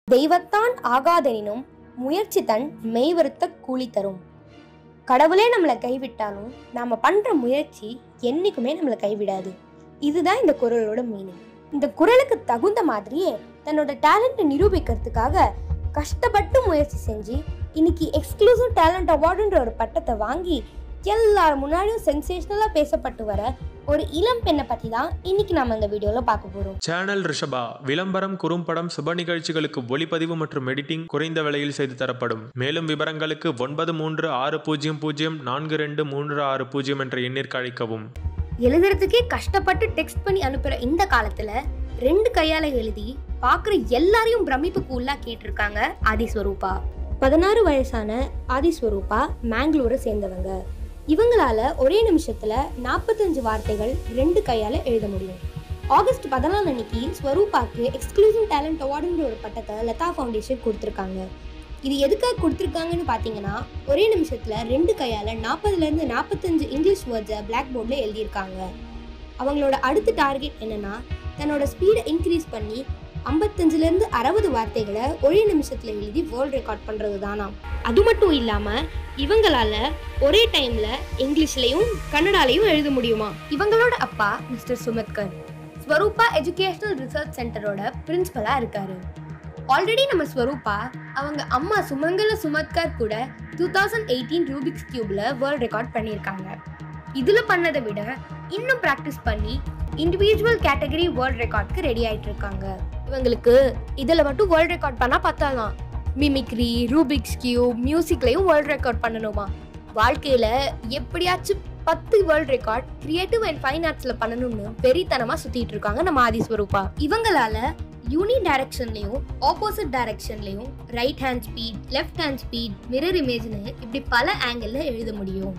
தெய்வத்தான் ஆகாதெனினும் முயற்சி தன் மெய்வருத்த கூலி தரும் கடவுளே நம்மளை கைவிட்டாலும் நாம் பண்ணுற முயற்சி என்றைக்குமே நம்மளை கைவிடாது இதுதான் இந்த குரலோட மீனிங் இந்த குரலுக்கு தகுந்த மாதிரியே தன்னோட டேலண்ட்டை நிரூபிக்கிறதுக்காக கஷ்டப்பட்டு முயற்சி செஞ்சு இன்னைக்கு எக்ஸ்க்ளூசிவ் டேலண்ட் அவார்டுன்ற ஒரு பட்டத்தை வாங்கி எல்லார் முன்னாடியும் சென்சேஷனலாக பேசப்பட்டு வர ஒரு இளம் பெண்ணை பற்றி தான் இன்னைக்கு நம்ம இந்த வீடியோவில் பார்க்க போகிறோம் சேனல் ரிஷபா விளம்பரம் குறும்படம் சுப நிகழ்ச்சிகளுக்கு ஒளிப்பதிவு மற்றும் எடிட்டிங் குறைந்த விலையில் செய்து தரப்படும் மேலும் விவரங்களுக்கு ஒன்பது மூன்று ஆறு பூஜ்ஜியம் பூஜ்ஜியம் நான்கு ரெண்டு மூன்று ஆறு பூஜ்ஜியம் என்ற எண்ணிற்கு அழைக்கவும் எழுதுறதுக்கே கஷ்டப்பட்டு டெக்ஸ்ட் பண்ணி அனுப்புற இந்த காலத்துல ரெண்டு கையால எழுதி பாக்குற எல்லாரையும் பிரமிப்புக்கு உள்ளாக்கிட்டு இருக்காங்க ஆதிஸ்வரூபா பதினாறு வயசான ஆதிஸ்வரூபா மேங்களூரை சேர்ந்தவங்க இவங்களால ஒரே நிமிஷத்துல நாற்பத்தஞ்சு வார்த்தைகள் ரெண்டு கையால எழுத முடியும் ஆகஸ்ட் பதினாலு அன்னைக்கு ஸ்வரூபாக்கு எக்ஸ்க்ளூசிவ் டேலண்ட் அவார்டுன்ற ஒரு பட்டத்தை லதா ஃபவுண்டேஷன் கொடுத்துருக்காங்க இது எதுக்காக கொடுத்துருக்காங்கன்னு பார்த்தீங்கன்னா ஒரே நிமிஷத்தில் ரெண்டு கையால் நாற்பதுலேருந்து நாற்பத்தஞ்சு இங்கிலீஷ் வேர்ட்ஸை பிளாக் போர்டில் எழுதியிருக்காங்க அவங்களோட அடுத்த டார்கெட் என்னன்னா தன்னோட ஸ்பீடை இன்க்ரீஸ் பண்ணி ஐம்பத்தஞ்சுலேருந்து அறுபது வார்த்தைகளை ஒரே நிமிஷத்தில் எழுதி வேர்ல்ட் ரெக்கார்ட் பண்ணுறது தானாம் அது மட்டும் இல்லாமல் இவங்களால ஒரே டைமில் இங்கிலீஷ்லையும் கன்னடாலையும் எழுத முடியுமா இவங்களோட அப்பா mister Sumathkar Swarupa educational research சென்டரோட பிரின்சிபலாக இருக்காரு ஆல்ரெடி நம்ம ஸ்வரூபா அவங்க அம்மா சுமங்கல சுமத்கர் கூட டூ தௌசண்ட் எயிட்டீன் ரூபிக்ஸ் கியூப்ல வேர்ல்ட் ரெக்கார்ட் பண்ணியிருக்காங்க இதுல பண்ணதை விட இன்னும் ப்ராக்டிஸ் பண்ணி இண்டிவிஜுவல் கேட்டகரி வேர்ல்ட் ரெக்கார்ட்க்கு ரெடி ஆயிட்டு இருக்காங்க இவங்களுக்கு இதுல மட்டும் வேர்ல்ட் ரெக்கார்ட் பண்ணா பத்தாதான் மிமிக்ரி ரூபிக்ஸ் கியூப் மியூசிக்லயும் வேர்ல்ட் ரெக்கார்ட் பண்ணணுமா வாழ்க்கையில எப்படியாச்சும் பத்து world record creative and fine ஆர்ட்ஸ்ல பண்ணணும்னு வெறித்தனமா சுத்திட்டு இருக்காங்க நம்ம ஆதிஸ்வரூபா இவங்களால யூனி டைரக்ஷன்லையும் ஆப்போசிட் டைரக்ஷன்லையும் right hand speed left hand speed mirror இமேஜ்னு இப்படி பல ஆங்கிளில் எழுத முடியும்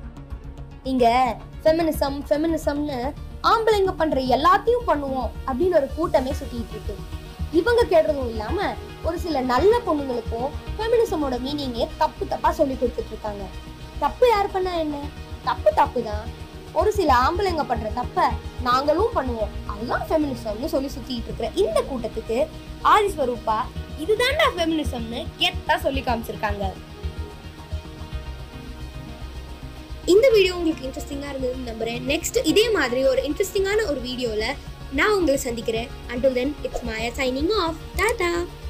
இங்க ஃபெமினிசம் ஃபெமினிசம்னு ஆம்பளைங்க பண்ற எல்லாத்தையும் பண்ணுவோம் அப்படின்னு ஒரு கூட்டமே சுத்திட்டு இருக்கு இவங்க கேடுறதும் இல்லாம ஒரு சில நல்ல பொண்ணுங்களுக்கும் ஃபெமினிசமோட மீனிங்கே தப்பு தப்பா சொல்லி கொடுத்துட்டு இருக்காங்க தப்பு யார் பண்ணா என்ன தப்பு தப்பு தான் ஒரு சில ஆம்பளைங்க பண்ற தப்ப நாங்களும் பண்ணுவோம் அதுதான் ஃபெமினிசம்னு சொல்லி சுத்திட்டு இருக்கிற இந்த கூட்டத்துக்கு ஆதிஸ்வரூபா இதுதான்டா ஃபெமினிசம்னு கெத்தா சொல்லி காமிச்சிருக்காங்க இந்த வீடியோ உங்களுக்கு இன்ட்ரெஸ்டிங்காக இருந்ததுன்னு நம்புறேன் நெக்ஸ்ட் இதே மாதிரி ஒரு இன்ட்ரெஸ்டிங்கான ஒரு வீடியோவில் நான் உங்களை சந்திக்கிறேன் until then it's Maya signing off Tata